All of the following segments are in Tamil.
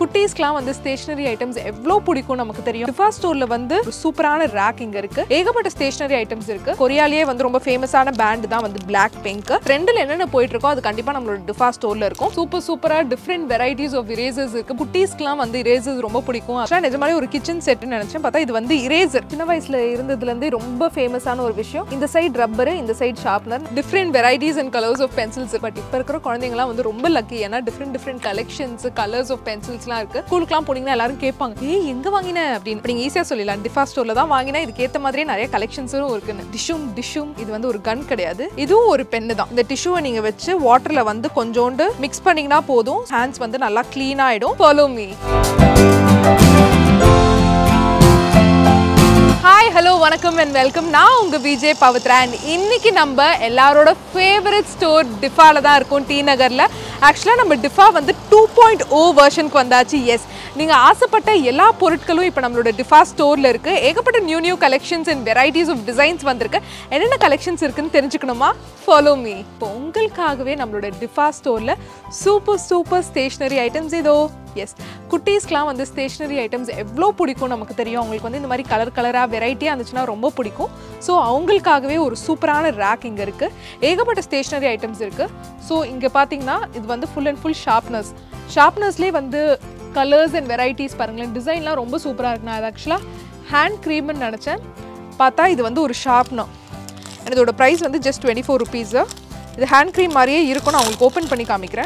குட்டீஸ்க்குலாம் வந்து ஸ்டேஷனரி ஐட்டம்ஸ் எவ்வளோ பிடிக்கும் நமக்கு தெரியும் டிஃபா ஸ்டோர்ல வந்து ஒரு சூப்பரான ரேக் இங்க இருக்கு ஏகப்பட்ட ஸ்டேஷனரி ஐட்டம்ஸ் இருக்கு கொரியாலேயே வந்து ரொம்ப ஃபேமஸான பேண்ட் தான் வந்து பிளாக் பிங்க் ட்ரெண்டில் என்னென்ன போயிட்டு இருக்கோ அது கண்டிப்பா நம்மளோட டிஃபா ஸ்டோர்ல இருக்கும் சூப்பர் சூப்பரா டிஃப்ரெண்ட் வெரைட்டிஸ் ஆஃப் இரேசர்ஸ் இருக்கு குட்டீஸ்க்குலாம் வந்து இரேசர்ஸ் ரொம்ப பிடிக்கும் ஆக்சுவலாக நிஜமாலே ஒரு கிச்சன் செட்னு நினைச்சேன் பார்த்தா இது வந்து இரேசர் சின்ன வயசுல இருந்ததுல இருந்தே ரொம்ப ஃபேமஸான ஒரு விஷயம் இந்த சைடு ரப்பர் இந்த side sharpener different varieties and colours of pencils but இப்போ இருக்கிற குழந்தைங்கலாம் வந்து ரொம்ப லக்கி ஏன்னா different different collections colours of பென்சில்ஸ்லாம் இருக்கு ஸ்கூலுக்குலாம் போனீங்கன்னா எல்லாரும் கேட்பாங்க ஏய் எங்க வாங்கின அப்படின்னு இப்ப நீங்க ஈஸியா சொல்லலாம் டிஃபா ஸ்டோர்ல தான் வாங்கினா இதுக்கு ஏத்த மாதிரியே நிறைய கலெக்ஷன்ஸும் இருக்குன்னு டிஷ்யூம் டிஷ்யூம் இது வந்து ஒரு கன் கிடையாது இதுவும் ஒரு பென்னு தான் இந்த டிஷ்யூவை நீங்க வச்சு வாட்டர்ல வந்து கொஞ்சோண்டு மிக்ஸ் பண்ணீங்கன்னா போதும் ஹேண்ட்ஸ் வந்து நல்லா க்ளீன் ஆயிடும் ஃபாலோ மீ ஹாய் ஹலோ வணக்கம் அண்ட் வெல்கம் நான் உங்க விஜய் பவித்ரா அண்ட் இன்னைக்கு நம்ம எல்லாரோட ஃபேவரட் ஸ்டோர் டிஃபால தான் இருக்கும் டி நகர்ல ஆக்சுவலாக நம்ம டிஃபா வந்து டூ பாயிண்ட் ஓ வெர்ஷனுக்கு வந்தாச்சு எஸ் நீங்கள் ஆசைப்பட்ட எல்லா பொருட்களும் இப்போ நம்மளோட டிஃபா ஸ்டோரில் இருக்குது ஏகப்பட்ட new new collections and varieties of designs வந்திருக்கு என்னென்ன கலெக்ஷன்ஸ் இருக்குன்னு தெரிஞ்சுக்கணுமா ஃபாலோ மீ இப்போ உங்களுக்காகவே நம்மளோட டிஃபா ஸ்டோரில் சூப்பர் சூப்பர் ஸ்டேஷ்னரி ஐட்டம்ஸ் இதோ எஸ் குட்டீஸ்க்குலாம் வந்து ஸ்டேஷ்னரி ஐட்டம்ஸ் எவ்வளோ பிடிக்கும் நமக்கு தெரியும் அவங்களுக்கு வந்து இந்த மாதிரி கலர் கலராக வெரைட்டியாக இருந்துச்சுன்னா ரொம்ப பிடிக்கும் ஸோ அவங்களுக்காகவே ஒரு சூப்பரான ரேக் இங்கே இருக்குது ஏகப்பட்ட ஸ்டேஷ்னரி ஐட்டம்ஸ் இருக்குது ஸோ இங்கே பார்த்தீங்கன்னா இது வந்து ஃபுல் அண்ட் ஃபுல் ஷார்ப்னர்ஸ் ஷார்ப்னர்ஸ்லேயே வந்து கலர்ஸ் அண்ட் வெரைட்டிஸ் பாருங்களேன் டிசைன்லாம் ரொம்ப சூப்பராக இருக்கு நான் அது ஆக்சுவலாக ஹேண்ட் க்ரீம்னு நினச்சேன் பார்த்தா இது வந்து ஒரு ஷார்ப்னர் and இதோட ப்ரைஸ் வந்து ஜஸ்ட் டுவெண்ட்டி ஃபோர் ருபீஸு இது ஹேண்ட் க்ரீம் மாதிரியே இருக்கும் நான் உங்களுக்கு ஓப்பன் பண்ணி காமிக்கிறேன்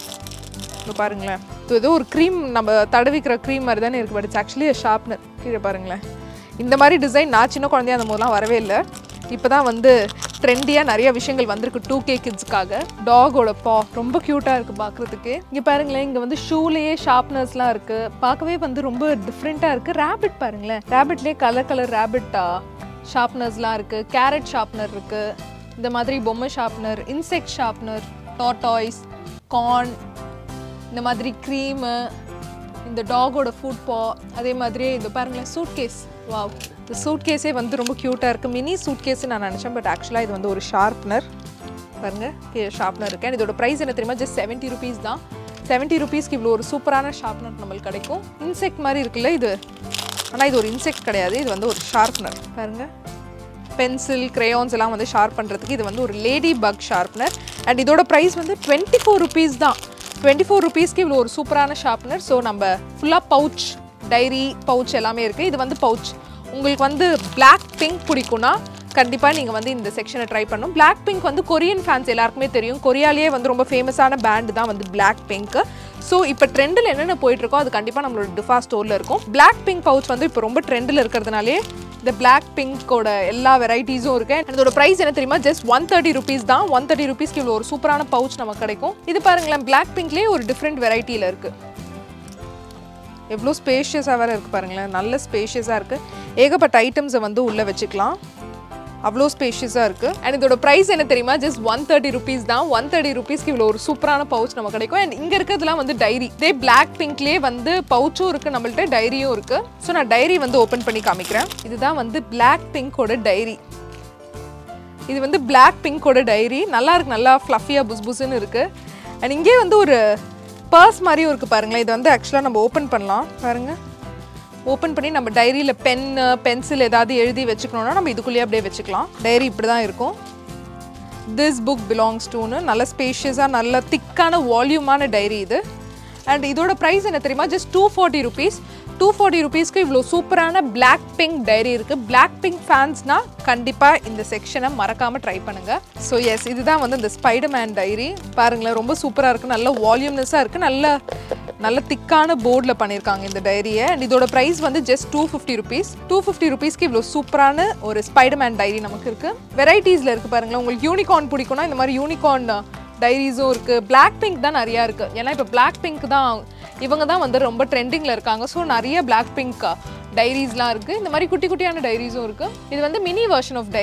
இப்போ பாருங்களேன் இது ஏதோ ஒரு க்ரீம் நம்ம தடவிக்கிற க்ரீம் மாதிரி தானே இருக்குது பட் இட்ஸ் ஆக்சுவலி ஷார்ப்னர் கீழே பாருங்களேன் இந்த மாதிரி டிசைன் நான் சின்ன குழந்தையா அந்த போதெல்லாம் வரவே இல்லை இப்போ தான் வந்து ட்ரெண்டியாக நிறைய விஷயங்கள் வந்திருக்கு டூ கே கிட்ஸ்க்காக டாகோட பா ரொம்ப க்யூட்டாக இருக்குது பார்க்குறதுக்கு இங்கே பாருங்களேன் இங்கே வந்து ஷூலேயே ஷார்ப்னர்ஸ்லாம் இருக்குது பார்க்கவே வந்து ரொம்ப டிஃப்ரெண்ட்டாக இருக்குது ரேபிட் பாருங்களேன் ரேபிட்லேயே கலர் கலர் ரேபிட்டா ஷார்ப்னர்ஸ்லாம் இருக்குது கேரட் ஷார்ப்னர் இருக்குது இந்த மாதிரி பொம்மை ஷார்ப்னர் இன்செக்ட் ஷார்ப்னர் டாட்டாய்ஸ் கார்ன் இந்த மாதிரி க்ரீமு இந்த டாகோட ஃபுட் பா அதே மாதிரியே இது பாருங்களேன் சூட் கேஸ் வாவ் இந்த சூட் கேஸே வந்து ரொம்ப க்யூட்டாக இருக்குது மினி சூட் கேஸ் நான் நினச்சேன் பட் ஆக்சுவலாக இது வந்து ஒரு ஷார்ப்னர் பாருங்க ஷார்ப்னர் இருக்கு And இதோட ப்ரைஸ் என்ன தெரியுமா ஜஸ்ட் செவன்ட்டி ருபீஸ் தான் செவன்ட்டி ருபீஸ்க்கு இவ்வளோ ஒரு சூப்பரான ஷார்ப்னர் நம்மளுக்கு கிடைக்கும் இன்செக்ட் மாதிரி இருக்குல்ல இது ஆனால் இது ஒரு இன்செக்ட் கிடையாது இது வந்து ஒரு ஷார்ப்னர் பாருங்க பென்சில் crayons எல்லாம் வந்து ஷார்ப் பண்ணுறதுக்கு இது வந்து ஒரு லேடி பக் ஷார்ப்னர் அண்ட் இதோட ப்ரைஸ் வந்து டுவெண்ட்டி ஃபோர் ருபீஸ் தான் டுவெண்ட்டி ஃபோர் ருபீஸ்க்கு இவ்வளோ ஒரு சூப்பரான ஷார்ப்னர் ஸோ நம்ம ஃபுல்லாக பவுச் டைரி பவுச் எல்லாமே இருக்குது இது வந்து பவுச் உங்களுக்கு வந்து Black பிங்க் பிடிக்கும்னா கண்டிப்பாக நீங்கள் வந்து இந்த செக்ஷனை ட்ரை பண்ணணும் Black பிங்க் வந்து கொரியன் ஃபேன்ஸ் எல்லாருக்குமே தெரியும் கொரியாலேயே வந்து ரொம்ப ஃபேமஸான பேண்டு தான் வந்து Black பிங்க் ஸோ இப்போ ட்ரெண்டில் என்னென்ன போயிட்டு இருக்கோ அது கண்டிப்பாக நம்மளோட டிஃபா ஸ்டோரில் இருக்கும் Black பிங்க் பவுச் வந்து இப்போ ரொம்ப ட்ரெண்டில் இருக்கிறதுனாலே இந்த Black பிங்கோட எல்லா வெரைட்டிஸும் இருக்கு And இதோட ப்ரைஸ் என்ன தெரியுமா ஜஸ்ட் ஒன் தேர்ட்டி ருபீஸ் தான் ஒன் தேர்ட்டி ருபீஸ்க்கு இவ்வளோ ஒரு சூப்பரான பவுச் நமக்கு கிடைக்கும் இது பாருங்களேன் Black பிங்க்லேயே ஒரு டிஃப்ரெண்ட் வெரைட்டியில் இருக்குது எவ்வளோ ஸ்பேஷியஸாக வேறு இருக்குது பாருங்களேன் நல்ல ஸ்பேஷியஸாக இருக்குது ஏகப்பட்ட ஐட்டம்ஸை வந்து உள்ளே வச்சுக்கலாம் அவ்வளோ ஸ்பேஷியஸாக இருக்குது அண்ட் இதோட ப்ரைஸ் என்ன தெரியுமா ஜஸ்ட் ஒன் தேர்ட்டி ருபீஸ் தான் ஒன் தேர்ட்டி ருபீஸ்க்கு இவ்வளோ ஒரு சூப்பரான பவுச் நமக்கு கிடைக்கும் அண்ட் இங்கே இருக்கிறதுலாம் வந்து டைரி இதே பிளாக் பிங்க்லேயே வந்து பவுச்சும் இருக்குது நம்மள்ட்ட டைரியும் இருக்குது ஸோ நான் டைரி வந்து ஓப்பன் பண்ணி காமிக்கிறேன் இதுதான் வந்து பிளாக் பிங்கோட டைரி இது வந்து Black பிங்கோட டைரி நல்லா இருக்கு நல்லா ஃப்ளஃபியாக புஸ் புஸ்ன்னு இருக்கு அண்ட் இங்கே வந்து ஒரு பர்ஸ் மாதிரியும் இருக்குது பாருங்களேன் இது வந்து ஆக்சுவலாக நம்ம ஓப்பன் பண்ணலாம் பாருங்க ஓப்பன் பண்ணி நம்ம டைரியில் பென்னு பென்சில் ஏதாவது எழுதி வச்சுக்கணும்னா நம்ம இதுக்குள்ளேயே அப்படியே வச்சுக்கலாம் டைரி இப்படி தான் இருக்கும் திஸ் புக் பிலாங்ஸ் டுன்னு நல்ல ஸ்பேஷியஸாக நல்ல திக்கான வால்யூமான டைரி இது அண்ட் இதோட ப்ரைஸ் என்ன தெரியுமா just two forty rupees two forty ருபீஸ்க்கு இவ்வளோ சூப்பரான Black பிங்க் டைரி இருக்குது Black பிங்க் ஃபேன்ஸ்னா கண்டிப்பாக இந்த செக்ஷனை மறக்காமல் ட்ரை பண்ணுங்கள் ஸோ எஸ் இதுதான் வந்து இந்த ஸ்பைடர்மேன் டைரி பாருங்களேன் ரொம்ப சூப்பராக இருக்குது நல்ல வால்யூம்னஸாக இருக்குது நல்ல நல்ல திக்கான போர்டில் பண்ணியிருக்காங்க இந்த டைரியை அண்ட் இதோட ப்ரைஸ் வந்து just two fifty rupees two fifty ருபீஸ்க்கு இவ்வளோ சூப்பரான ஒரு ஸ்பைடர்மேன் டைரி நமக்கு இருக்குது வெரைட்டிஸில் இருக்குது பாருங்களேன் உங்களுக்கு யூனிகார்ன் பிடிக்கும்னா இந்த மாதிரி யூனிகார்ன் டைரிஸும் இருக்குது Black பிங்க் தான் நிறையா இருக்குது ஏன்னா இப்போ Black பிங்க் தான் இவங்க தான் வந்து ரொம்ப ட்ரெண்டிங்கில் இருக்காங்க ஸோ நிறைய Black பிங்க் டைரிஸ்லாம் இருக்குது இந்த மாதிரி குட்டி குட்டியான டைரிஸும் இருக்குது இது வந்து மினி வெர்ஷன் ஆஃப் டைரி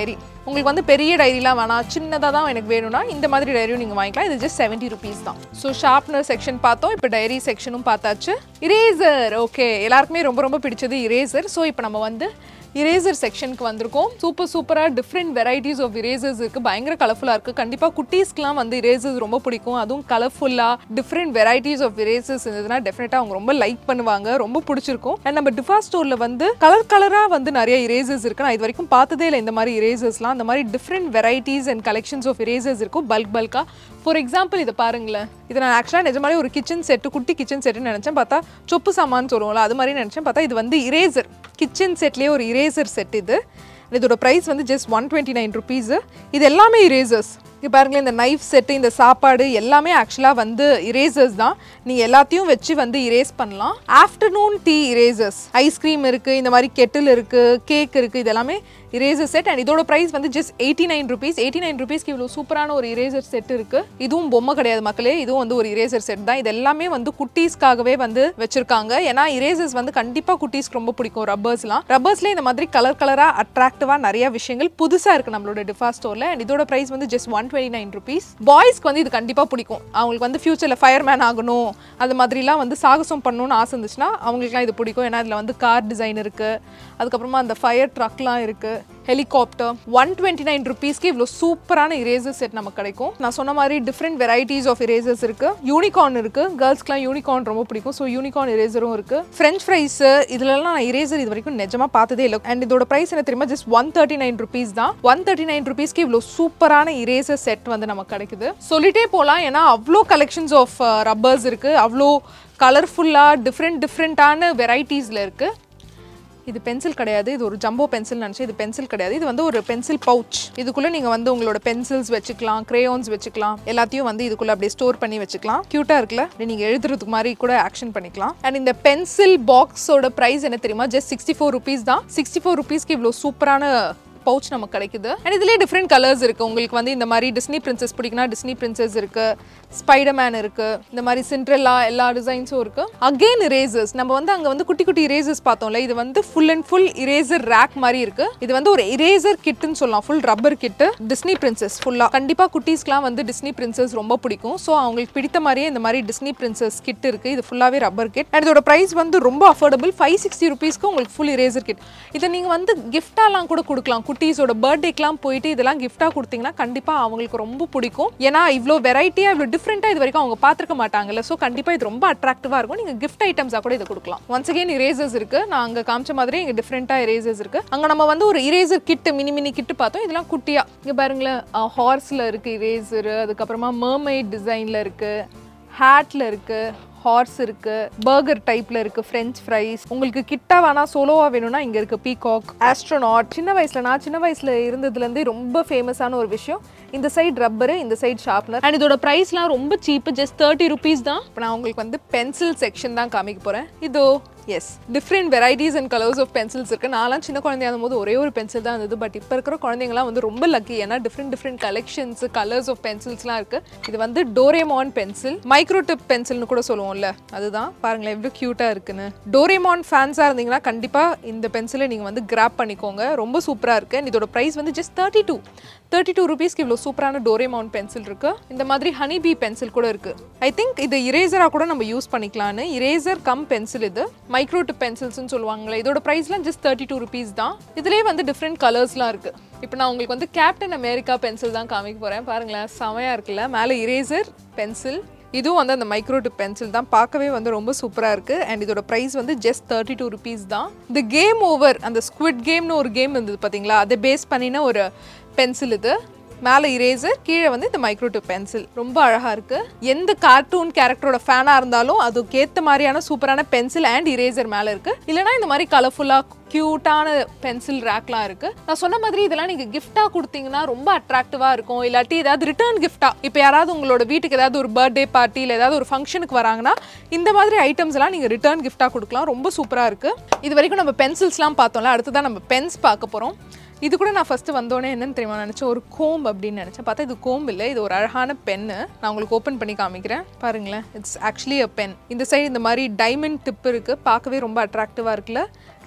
உங்களுக்கு வந்து பெரிய டைரிலாம் வேணாம் சின்னதாக தான் எனக்கு வேணும்னா இந்த மாதிரி டைரியும் நீங்கள் வாங்கிக்கலாம் இது ஜஸ்ட் செவன்ட்டி ருபீஸ் தான் ஸோ ஷார்ப்னர் செக்ஷன் பார்த்தோம் இப்போ டைரி செக்ஷனும் பார்த்தாச்சு இரேசர் ஓகே எல்லாருக்குமே ரொம்ப ரொம்ப பிடிச்சது இரேசர் ஸோ இப்போ நம்ம வந்து இரேசர் செக்ஷனுக்கு வந்திருக்கோம் சூப்பர் சூப்பராக டிஃப்ரெண்ட் வெரைட்டிஸ் ஆஃப் இரேசர்ஸ் இருக்குது பயங்கர கலர்ஃபுல்லாக இருக்குது கண்டிப்பாக குட்டீஸ்க்குலாம் வந்து இரேசர்ஸ் ரொம்ப பிடிக்கும் அதுவும் கலர்ஃபுல்லாக டிஃப்ரெண்ட் வெரைட்டிஸ் ஆஃப் இரேசர்ஸ் இருந்ததுன்னா டெஃபினட்டாக அவங்க ரொம்ப லைக் பண்ணுவாங்க ரொம்ப பிடிச்சிருக்கும் அண்ட் நம்ம டிஃபா ஸ்டோரில் வந்து கலர் கலராக வந்து நிறைய இரேசர்ஸ் இருக்குது நான் இது வரைக்கும் பார்த்ததே இல்லை இந்த மாதிரி இரேசர்ஸ்லாம் அந்த மாதிரி different varieties and collections of erasers இருக்கும் பல்க் பல்காக ஃபார் எக்ஸாம்பிள் இதை பாருங்களேன் இது நான் ஆக்சுவலாக நிஜமாலே ஒரு கிச்சன் செட்டு குட்டி கிச்சன் செட்டுன்னு நினச்சேன் பார்த்தா சொப்பு சாமான்னு சொல்லுவோம்ல அது மாதிரி நினச்சேன் பார்த்தா இது வந்து இரேசர் கிச்சன் செட்லேயே ஒரு இரேசர் செட் இது இதோட ப்ரைஸ் வந்து just one twenty nine rupees இது எல்லாமே இரேசர்ஸ் இங்கே பாருங்களேன் இந்த நைஃப் செட்டு இந்த சாப்பாடு எல்லாமே ஆக்சுவலாக வந்து இரேசர்ஸ் தான் நீங்கள் எல்லாத்தையும் வச்சு வந்து இரேஸ் பண்ணலாம் ஆஃப்டர்நூன் டீ இரேசர்ஸ் ஐஸ்கிரீம் இருக்குது இந்த மாதிரி கெட்டில் இருக்குது கேக் இருக்குது இது எல்லாமே இரேசர் செட் அண்ட் இதோட ப்ரைஸ் வந்து just eighty nine rupees eighty nine ருபீஸ்க்கு இவ்வளோ சூப்பரான ஒரு இரேசர் செட் இருக்குது இதுவும் பொம்மை கிடையாது மக்களே இதுவும் வந்து ஒரு இரேசர் செட் தான் இது எல்லாமே வந்து குட்டீஸ்க்காகவே வந்து வச்சிருக்காங்க ஏன்னா இரேசர்ஸ் வந்து கண்டிப்பாக குட்டீஸ்க்கு ரொம்ப பிடிக்கும் ரப்பர்ஸ்லாம் ரப்பர்ஸ்லேயே இந்த மாதிரி கலர் கலராக அட்ராக்டிவாக நிறைய விஷயங்கள் புதுசாக இருக்குது நம்மளோட டிஃபா ஸ்டோரில் அண்ட் இதோட ப்ரைஸ் வந்து just one twenty nine rupees பாய்ஸ்க்கு வந்து இது கண்டிப்பாக பிடிக்கும் அவங்களுக்கு வந்து ஃபியூச்சரில் ஃபயர்மேன் ஆகணும் அது மாதிரிலாம் வந்து சாகசம் பண்ணணும்னு ஆசை இருந்துச்சுன்னா அவங்களுக்குலாம் இது பிடிக்கும் ஏன்னா இதில் வந்து கார் டிசைன் இருக்குது அதுக்கப்புறமா அந்த ஃபயர் ட்ரக்லாம் இருக்குது ஹெலிகாப்டர் ஒன் டுவெண்ட்டி நைன் ருபீஸ்க்கு இவ்வளோ சூப்பரான இரேசர் செட் நமக்கு கிடைக்கும் நான் சொன்ன மாதிரி டிஃப்ரெண்ட் வெரைட்டிஸ் ஆஃப் இரேசர்ஸ் இருக்குது யூனிகார்ன் இருக்குது கேர்ள்ஸ்க்குலாம் யூனிகார்ன் ரொம்ப பிடிக்கும் ஸோ யூனிகார்ன் இரேசரும் இருக்குது ஃப்ரெஞ்ச் ஃப்ரைஸு இதுலலாம் நான் இரேசர் இது வரைக்கும் நிஜமாக பார்த்ததே இல்லை அண்ட் இதோட ப்ரைஸ் என்ன தெரியுமா just one thirty nine rupees தான் ஒன் தேர்ட்டி நைன் ருபீஸ்க்கு இவ்வளோ சூப்பரான இரேசர் செட் வந்து நமக்கு கிடைக்குது சொல்லிட்டே போகலாம் ஏன்னா அவ்வளோ கலெக்ஷன்ஸ் ஆஃப் ரப்பர்ஸ் இருக்குது அவ்வளோ கலர்ஃபுல்லாக டிஃப்ரெண்ட் டிஃப்ரெண்ட்டான வெரைட்டிஸில் இருக்குது இது பென்சில் கிடையாது இது ஒரு ஜம்போ பென்சில் நினச்சி இது பென்சில் கிடையாது இது வந்து ஒரு பென்சில் பவுச் இதுக்குள்ளே நீங்கள் வந்து உங்களோட பென்சில்ஸ் வச்சுக்கலாம் கிரேயான்ஸ் வச்சுக்கலாம் எல்லாத்தையும் வந்து இதுக்குள்ளே அப்படியே ஸ்டோர் பண்ணி வச்சுக்கலாம் க்யூட்டாக இருக்குல்ல நீங்கள் எழுதுறதுக்கு மாதிரி கூட ஆக்ஷன் பண்ணிக்கலாம் அண்ட் இந்த பென்சில் பாக்ஸோட ப்ரைஸ் என்ன தெரியுமா ஜஸ்ட் சிக்ஸ்டி ஃபோர் ருபீஸ் தான் சிக்ஸ்டி ஃபோர் ருபீஸ்க்கு இவ்வளோ சூப்பரான பவுச் நமக்கு கிடைக்குது அண்ட் இதுலேயே டிஃப்ரெண்ட் கலர்ஸ் இருக்குது உங்களுக்கு வந்து இந்த மாதிரி டிஸ்னி பிரின்சஸ் பிடிக்குன்னா டிஸ்னி பிரின்சஸ் இருக்குது ஸ்பைடர்மேன் இருக்குது இந்த மாதிரி சிண்ட்ரெல்லா எல்லா டிசைன்ஸும் இருக்குது அகெயின் இரேசர்ஸ் நம்ம வந்து அங்கே வந்து குட்டி குட்டி இரேசர்ஸ் பார்த்தோம்ல இது வந்து full and full eraser rack மாதிரி இருக்குது இது வந்து ஒரு இரேசர் கிட்டுன்னு சொல்லலாம் full rubber kit Disney princess ஃபுல்லாக கண்டிப்பாக குட்டீஸ்க்குலாம் வந்து டிஸ்னி பிரின்சஸ் ரொம்ப பிடிக்கும் ஸோ அவங்களுக்கு பிடித்த மாதிரியே இந்த மாதிரி டிஸ்னி பிரின்சஸ் கிட் இருக்குது இது ஃபுல்லாகவே ரப்பர் கிட் அண்ட் இதோட ப்ரைஸ் வந்து ரொம்ப அஃபோர்டபுள் ஃபைவ் சிக்ஸ்டி ருபீஸ்க்கு உங்களுக்கு ஃபுல் இரேசர் கிட் இதை நீங்கள் வந்து கிஃப்டாலாம் கூட கொடுக்கலாம் குட்டீஸோட பர்த்டேக்கெலாம் போயிட்டு இதெல்லாம் கிஃப்டாக கொடுத்தீங்கன்னா கண்டிப்பாக அவங்களுக்கு ரொம்ப பிடிக்கும் ஏன்னா இவ்வளோ வெரைட்டியாக இவ்வளோ டிஃப்ரெண்ட்டாக இது வரைக்கும் அவங்க பார்த்துருக்க மாட்டாங்கல்ல ஸோ கண்டிப்பாக இது ரொம்ப அட்ராக்டிவாக இருக்கும் நீங்கள் கிஃப்ட் ஐட்டம்ஸாக கூட இதை கொடுக்கலாம் ஒன்ஸ் அகேன் இரேசர்ஸ் இருக்குது நான் அங்கே காமிச்ச மாதிரி இங்கே டிஃப்ரெண்ட்டாக இரேசர்ஸ் இருக்குது அங்கே நம்ம வந்து ஒரு eraser kit mini mini kit பார்த்தோம் இதெல்லாம் குட்டியாக இங்கே பாருங்களேன் ஹார்ஸில் இருக்குது இரேசரு அதுக்கப்புறமா மர்மைட் டிசைனில் இருக்குது ஹேட்டில் இருக்குது ஹார்ஸ் இருக்கு பர்கர் டைப்ல இருக்கு ஃப்ரெஞ்ச் ஃப்ரைஸ் உங்களுக்கு கிட்டா வேணா சோலோவா வேணும்னா இங்க இருக்கு பீகாக் ஆஸ்ட்ரோனாட் சின்ன வயசுல நான் சின்ன வயசுல இருந்ததுல இருந்தே ரொம்ப ஃபேமஸான ஒரு விஷயம் இந்த சைடு ரப்பரு இந்த சைடு ஷார்ப்னர் அண்ட் இதோட ப்ரைஸ்லாம் ரொம்ப சீப்பு ஜஸ்ட் தேர்ட்டி ருபீஸ் தான் இப்போ நான் உங்களுக்கு வந்து பென்சில் செக்ஷன் தான் காமிக்க போறேன் இதோ எஸ் different varieties and colours of pencils இருக்குது நான்லாம் சின்ன குழந்தையா இருந்தபோது ஒரே ஒரு பென்சில் தான் இருந்தது பட் இப்போ இருக்கிற குழந்தைங்கலாம் வந்து ரொம்ப லக்கி ஏன்னா different different collections colours of பென்சில்ஸ்லாம் இருக்குது இது வந்து டோரேமான் பென்சில் மைக்ரோ டிப் பென்சில்னு கூட சொல்லுவோம்ல அதுதான் பாருங்களேன் எவ்வளோ க்யூட்டாக இருக்குன்னு டோரேமான் ஃபேன்ஸாக இருந்தீங்கன்னா கண்டிப்பாக இந்த பென்சிலை நீங்கள் வந்து கிராப் பண்ணிக்கோங்க ரொம்ப சூப்பராக இருக்குது and இதோட ப்ரைஸ் வந்து just thirty two thirty two ருபீஸ்க்கு இவ்வளோ சூப்பரான டோரேமான் பென்சில் இருக்கு இந்த மாதிரி ஹனி பீ பென்சில் கூட இருக்கு ஐ திங்க் இது இரேசராக கூட நம்ம யூஸ் பண்ணிக்கலான்னு இரேசர் கம் பென்சில் இது மைக்ரோ டிப் பென்சில்ஸ்னு சொல்லுவாங்களே இதோட ப்ரைஸ்லாம் ஜஸ்ட் தேர்ட்டி டூ ருபீஸ் தான் இதுலேயே வந்து டிஃப்ரெண்ட் கலர்ஸ்லாம் இருக்கு இப்போ நான் உங்களுக்கு வந்து கேப்டன் அமெரிக்கா பென்சில் தான் காமிக்க போகிறேன் பாருங்களேன் செமையாக இருக்குல்ல மேலே இரேசர் பென்சில் இதுவும் வந்து அந்த மைக்ரோ டிப் பென்சில் தான் பார்க்கவே வந்து ரொம்ப சூப்பராக இருக்குது அண்ட் இதோட ப்ரைஸ் வந்து ஜஸ்ட் தேர்ட்டி டூ ருபீஸ் தான் இந்த கேம் ஓவர் அந்த ஸ்குவிட் கேம்னு ஒரு கேம் இருந்தது பார்த்தீங்களா அதை பேஸ் பண்ணின ஒரு பென்சில் இது மேலே இரேசர் கீழே வந்து இந்த மைக்ரோ டிப் பென்சில் ரொம்ப அழகாக இருக்குது எந்த கார்ட்டூன் கேரக்டரோட ஃபேனாக இருந்தாலும் அதுக்கேற்ற மாதிரியான சூப்பரான பென்சில் அண்ட் இரேசர் மேலே இருக்குது இல்லைனா இந்த மாதிரி கலர்ஃபுல்லாக க்யூட்டான பென்சில் ரேக்லாம் இருக்குது நான் சொன்ன மாதிரி இதெல்லாம் நீங்கள் கிஃப்டாக கொடுத்தீங்கன்னா ரொம்ப அட்ராக்டிவாக இருக்கும் இல்லாட்டி ஏதாவது ரிட்டர்ன் கிஃப்டாக இப்போ யாராவது உங்களோட வீட்டுக்கு ஏதாவது ஒரு பர்த்டே பார்ட்டி இல்லை ஏதாவது ஒரு ஃபங்க்ஷனுக்கு வராங்கன்னா இந்த மாதிரி ஐட்டம்ஸ் எல்லாம் நீங்கள் ரிட்டர்ன் கிஃப்டாக கொடுக்கலாம் ரொம்ப சூப்பராக இருக்குது இது வரைக்கும் நம்ம பென்சில்ஸ்லாம் பார்த்தோம்ல அடுத்ததான் நம்ம பென்ஸ் பார்க்க போகிறோம் இது கூட நான் ஃபஸ்ட்டு வந்தோடனே என்னன்னு தெரியுமா நினச்சேன் ஒரு கோம் அப்படின்னு நினச்சேன் பார்த்தா இது கோம் இல்லை இது ஒரு அழகான பென்னு நான் உங்களுக்கு ஓப்பன் பண்ணி காமிக்கிறேன் பாருங்களேன் இட்ஸ் ஆக்சுவலி அ பென் இந்த சைடு இந்த மாதிரி டைமண்ட் டிப் இருக்குது பார்க்கவே ரொம்ப அட்ராக்டிவாக இருக்குல்ல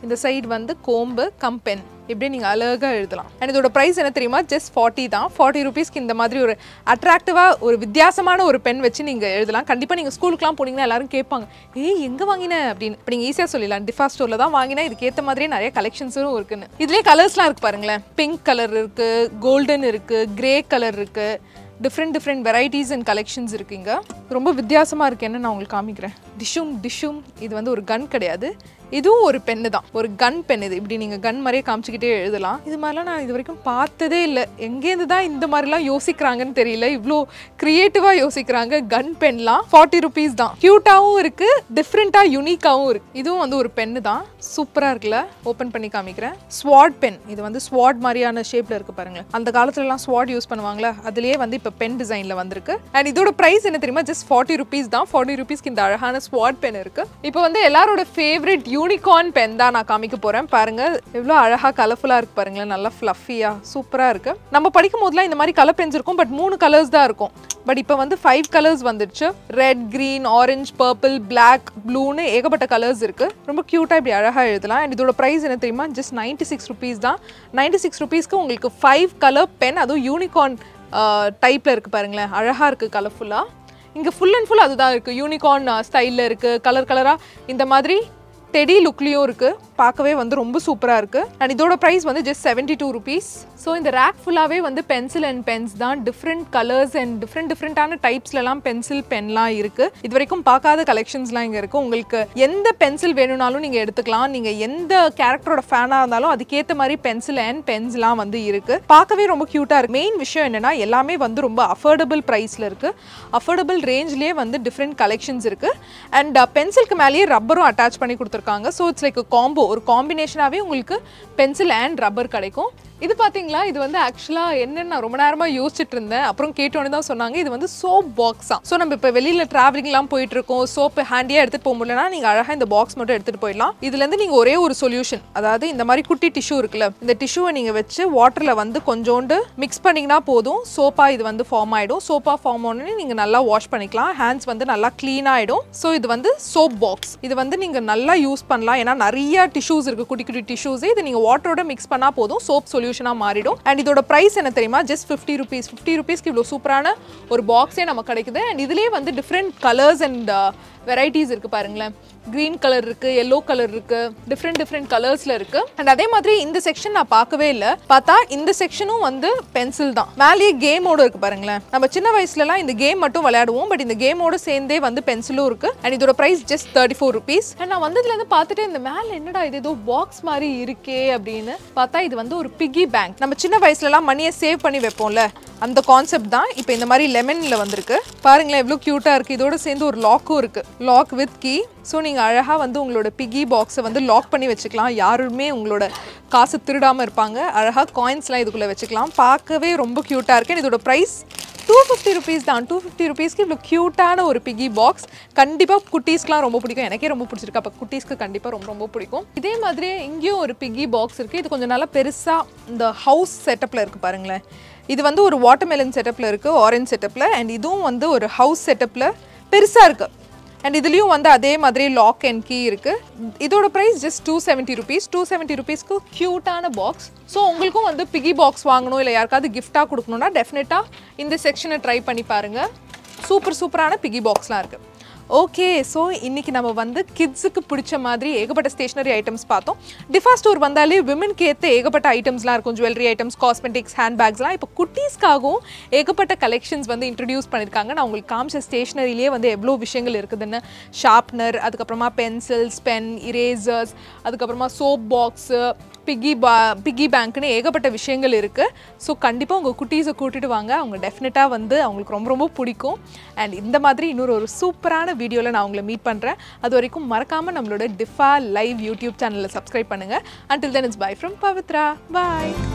இந்த சைடு வந்து கோம்பு கம் பென் இப்படி நீங்கள் அழகாக எழுதலாம் அண்ட் இதோட ப்ரைஸ் என்ன தெரியுமா ஜஸ்ட் ஃபார்ட்டி தான் ஃபார்ட்டி ருபீஸ்க்கு இந்த மாதிரி ஒரு அட்ராக்டிவாக ஒரு வித்தியாசமான ஒரு பென் வச்சு நீங்கள் எழுதலாம் கண்டிப்பாக நீங்கள் ஸ்கூலுக்குலாம் போனீங்கன்னா எல்லாரும் கேட்பாங்க ஏய் எங்கே வாங்கின அப்படின்னு இப்போ நீங்கள் ஈஸியாக சொல்லிடலாம் டிஃபா ஸ்டோரில் தான் வாங்கினா இதுக்கேற்ற மாதிரியே நிறைய கலெக்ஷன்ஸும் இருக்குன்னு இதுலேயே கலர்ஸ்லாம் இருக்கு பாருங்களேன் பிங்க் கலர் இருக்குது கோல்டன் இருக்குது கிரே கலர் இருக்குது different different varieties and collections இருக்குங்க ரொம்ப வித்தியாசமாக இருக்கு என்ன நான் உங்களுக்கு காமிக்கிறேன் டிஷ்ஷும் டிஷ்ஷும் இது வந்து ஒரு கன் கிடையாது இதுவும் ஒரு பென்னு தான் ஒரு கன் பென் இது இப்படி நீங்கள் கன் மாதிரியே காமிச்சிக்கிட்டே எழுதலாம் இது மாதிரிலாம் நான் இது வரைக்கும் பார்த்ததே இல்லை எங்கேருந்து தான் இந்த மாதிரிலாம் யோசிக்கிறாங்கன்னு தெரியல இவ்வளோ க்ரியேட்டிவாக யோசிக்கிறாங்க கன் பென்லாம் ஃபார்ட்டி ருபீஸ் தான் க்யூட்டாகவும் இருக்குது டிஃப்ரெண்ட்டாக யூனிக்காகவும் இருக்குது இதுவும் வந்து ஒரு பென்னு தான் சூப்பராக இருக்குல்ல ஓப்பன் பண்ணி காமிக்கிறேன் ஸ்வாட் பென் இது வந்து ஸ்வாட் மாதிரியான ஷேப்பில் இருக்குது பாருங்க அந்த காலத்துலலாம் ஸ்வாட் யூஸ் பண்ணுவாங்களா அதுலேயே வந்து இப்போ பென் டிசைனில் வந்திருக்கு அண்ட் இதோட ப்ரைஸ் என்ன தெரியுமா ஜஸ்ட் ஃபார்ட்டி ருபீஸ் தான் ஃபார்ட்டி ருபீஸ்க்கு இந்த அழகான ஸ்வாட் பென் இருக்குது இப்போ வந்து எல்லாரோட ஃபேவரட் யூனிகார்ன் பென் தான் நான் காமிக்க போகிறேன் பாருங்க எவ்வளோ அழகாக கலர்ஃபுல்லாக இருக்கு பாருங்களேன் நல்லா ஃப்ளஃபியாக சூப்பராக இருக்குது நம்ம படிக்கும் போதெல்லாம் இந்த மாதிரி கலர் பென்ஸ் இருக்கும் பட் மூணு கலர்ஸ் தான் இருக்கும் பட் இப்போ வந்து ஃபைவ் கலர்ஸ் வந்துடுச்சு red green orange purple black ப்ளூன்னு ஏகப்பட்ட கலர்ஸ் இருக்குது ரொம்ப க்யூட்டாக இப்படி அழகாக எழுதலாம் அண்ட் இதோட ப்ரைஸ் என்ன தெரியுமா ஜஸ்ட் நைன்ட்டி சிக்ஸ் ருபீஸ் தான் நைன்ட்டி சிக்ஸ் ருபீஸ்க்கு உங்களுக்கு ஃபைவ் கலர் பென் அதுவும் யூனிகார்ன் டைப்பில் இருக்குது பாருங்களேன் அழகாக இருக்குது கலர்ஃபுல்லாக இங்கே ஃபுல் அண்ட் ஃபுல் அதுதான் இருக்குது யூனிகார்ன் ஸ்டைலில் இருக்குது கலர் கலராக இந்த மாதிரி டெடி லுக்லேயும் இருக்குது பார்க்கவே வந்து ரொம்ப சூப்பராக இருக்குது அண்ட் இதோட ப்ரைஸ் வந்து just seventy two rupees so இந்த ரேக் ஃபுல்லாகவே வந்து பென்சில் அண்ட் பென்ஸ் தான் டிஃப்ரெண்ட் கலர்ஸ் அண்ட் டிஃப்ரெண்ட் டிஃப்ரெண்ட்டான டைப்ஸ்லலாம் பென்சில் பென்லாம் இருக்குது இது வரைக்கும் பார்க்காத கலெக்ஷன்ஸ்லாம் இங்கே இருக்குது உங்களுக்கு எந்த பென்சில் வேணும்னாலும் நீங்கள் எடுத்துக்கலாம் நீங்கள் எந்த கேரக்டரோட ஃபேனாக இருந்தாலும் அதுக்கேற்ற மாதிரி பென்சில் அண்ட் பென்ஸ்லாம் வந்து இருக்குது பார்க்கவே ரொம்ப க்யூட்டாக இருக்குது மெயின் விஷயம் என்னென்னா எல்லாமே வந்து ரொம்ப அஃபோர்டபுள் ப்ரைஸில் இருக்குது அஃபோர்டபுள் ரேஞ்ச்லேயே வந்து டிஃப்ரெண்ட் கலெக்ஷன்ஸ் இருக்குது அண்ட் பென்சிலுக்கு மேலேயே ரப்பரும் அட்டாச் பண்ணி கொடுத்துருக்காங்க ஸோ இட்ஸ் லைக் காம்போ ஒரு காம்பினேஷனாகவே உங்களுக்கு பென்சில் அண்ட் ரப்பர் கிடைக்கும் இது பார்த்தீங்களா இது வந்து ஆக்சுவலாக என்னன்னு நான் ரொம்ப நேரமாக யோசிச்சுட்டு இருந்தேன் அப்புறம் கேட்டோன்னே தான் சொன்னாங்க இது வந்து சோப் பாக்ஸ் தான் ஸோ நம்ம இப்போ வெளியில் ட்ராவலிங்லாம் போயிட்டு இருக்கோம் சோப்பு ஹேண்டியாக எடுத்துகிட்டு போக முடியலனா நீங்கள் அழகாக இந்த பாக்ஸ் மட்டும் எடுத்துகிட்டு போயிடலாம் இதுலேருந்து நீங்கள் ஒரே ஒரு சொல்யூஷன் அதாவது இந்த மாதிரி குட்டி டிஷ்யூ இருக்குல்ல இந்த டிஷ்யூவை நீங்கள் வச்சு வாட்டரில் வந்து கொஞ்சோண்டு மிக்ஸ் பண்ணிங்கன்னா போதும் சோப்பாக இது வந்து ஃபார்ம் ஆகிடும் சோப்பாக ஃபார்ம் ஆனோடனே நீங்கள் நல்லா வாஷ் பண்ணிக்கலாம் ஹேண்ட்ஸ் வந்து நல்லா க்ளீன் ஆகிடும் ஸோ இது வந்து சோப் பாக்ஸ் இது வந்து நீங்கள் நல்லா யூஸ் பண்ணலாம் ஏன்னா நிறைய டிஷ்யூஸ் இருக்குது குட்டி குட்டி டிஷ்யூஸ் இது நீங்கள் வாட்டரோட மிக்ஸ் பண்ணால் போதும் சோப் சொல்யூஷனாக மாறிடும் அண்ட் இதோட ப்ரைஸ் என்ன தெரியுமா ஜஸ்ட் ஃபிஃப்டி ருபீஸ் ஃபிஃப்டி ருபீஸ்க்கு இவ்வளோ சூப்பரான ஒரு பாக்ஸே நமக்கு கிடைக்குது அண்ட் இதுலேயே வந்து டிஃப்ரெண்ட் கலர்ஸ் அண்ட் வெரைட்டிஸ் இருக்குது பாருங்களேன் க்ரீன் கலர் இருக்குது எல்லோ கலர் இருக்குது டிஃப்ரெண்ட் டிஃப்ரெண்ட் கலர்ஸில் இருக்குது அண்ட் அதே மாதிரி இந்த செக்ஷன் நான் பார்க்கவே இல்லை பார்த்தா இந்த செக்ஷனும் வந்து பென்சில் தான் மேலேயே கேமோட இருக்குது பாருங்களேன் நம்ம சின்ன வயசுலலாம் இந்த கேம் மட்டும் விளையாடுவோம் பட் இந்த கேமோட சேர்ந்தே வந்து பென்சிலும் இருக்குது அண்ட் இதோட price just thirty four rupees and நான் வந்ததுலேருந்து பார்த்துட்டு இந்த மேலே என்னடா இது ஏதோ பாக்ஸ் மாதிரி இருக்கே அப்படின்னு பார்த்தா இது வந்து ஒரு பிகி பேங்க் நம்ம சின்ன வயசுலலாம் மணியை சேவ் பண்ணி வைப்போம்ல அந்த கான்செப்ட் தான் இப்போ இந்த மாதிரி லெமனில் வந்திருக்கு பாருங்களேன் எவ்வளோ க்யூட்டாக இருக்குது இதோட சேர்ந்து ஒரு லாக்கும் இருக்குது லாக் வித் கீ ஸோ நீங்கள் அழகாக வந்து உங்களோட பிகி பாக்ஸை வந்து லாக் பண்ணி வச்சுக்கலாம் யாருமே உங்களோட காசு திருடாமல் இருப்பாங்க அழகாக காயின்ஸ்லாம் இதுக்குள்ளே வச்சுக்கலாம் பார்க்கவே ரொம்ப க்யூட்டாக இருக்கு இதோட ப்ரைஸ் டூ ஃபிஃப்டி ருபீஸ் தான் டூ ஃபிஃப்டி ருபீஸ்க்கு இவ்வளோ க்யூட்டான ஒரு பிகி பாக்ஸ் கண்டிப்பாக குட்டீஸ்க்குலாம் ரொம்ப பிடிக்கும் எனக்கே ரொம்ப பிடிச்சிருக்கு அப்போ குட்டீஸ்க்கு கண்டிப்பாக ரொம்ப ரொம்ப பிடிக்கும் இதே மாதிரியே இங்கேயும் ஒரு பிகி பாக்ஸ் இருக்குது இது கொஞ்சம் நல்லா பெருசாக இந்த ஹவுஸ் செட்டப்பில் இருக்குது பாருங்களேன் இது வந்து ஒரு வாட்டர்மெலன் செட்டப்பில் இருக்குது ஆரஞ்ச் செட்டப்பில் அண்ட் இதுவும் வந்து ஒரு ஹவுஸ் செட்டப்பில் பெருசாக இருக்குது அண்ட் இதுலேயும் வந்து அதே மாதிரி லாக் அண்ட் கீ இருக்குது இதோட price just two seventy rupees two seventy ருபீஸ்க்கு க்யூட்டான பாக்ஸ் ஸோ உங்களுக்கும் வந்து பிகி பாக்ஸ் வாங்கணும் இல்லை யாருக்காவது கிஃப்டாக கொடுக்கணுன்னா டெஃபினட்டாக இந்த செக்ஷனை ட்ரை பண்ணி பாருங்கள் சூப்பர் சூப்பரான பிகி பாக்ஸ்லாம் இருக்குது ஓகே ஸோ இன்னைக்கு நம்ம வந்து கிட்ஸுக்கு பிடிச்ச மாதிரி ஏகப்பட்ட ஸ்டேஷனரி ஐட்டம்ஸ் பார்த்தோம் டிஃபா ஸ்டோர் வந்தாலே விமனுக்கு ஏற்ற ஏகப்பட்ட ஐட்டம்ஸ்லாம் இருக்கும் ஜுவல்லரி ஐட்டம்ஸ் காஸ்மெட்டிக்ஸ் ஹேண்ட்பேக்ஸ்லாம் இப்போ குட்டீஸ்க்காகவும் ஏகப்பட்ட கலெக்ஷன்ஸ் வந்து இன்ட்ரடியூஸ் பண்ணியிருக்காங்க நான் உங்களுக்கு காமிச்ச ஸ்டேஷனரியிலே வந்து எவ்வளோ விஷயங்கள் இருக்குதுன்னு ஷார்ப்னர் அதுக்கப்புறமா பென்சில்ஸ் பென் இரேசர்ஸ் அதுக்கப்புறமா சோப் பாக்ஸு பிக்கி பா பிக்கி பேங்க்னு ஏகப்பட்ட விஷயங்கள் இருக்குது ஸோ கண்டிப்பாக உங்கள் குட்டீஸை கூட்டிட்டு வாங்க அவங்க டெஃபினட்டாக வந்து அவங்களுக்கு ரொம்ப ரொம்ப பிடிக்கும் அண்ட் இந்த மாதிரி இன்னொரு ஒரு சூப்பரான வீடியோவில் நான் உங்களை மீட் பண்ணுறேன் அது வரைக்கும் மறக்காமல் நம்மளோட டிஃபா லைவ் யூடியூப் சேனலில் சப்ஸ்கிரைப் பண்ணுங்கள் until then it's bye from Pavithra bye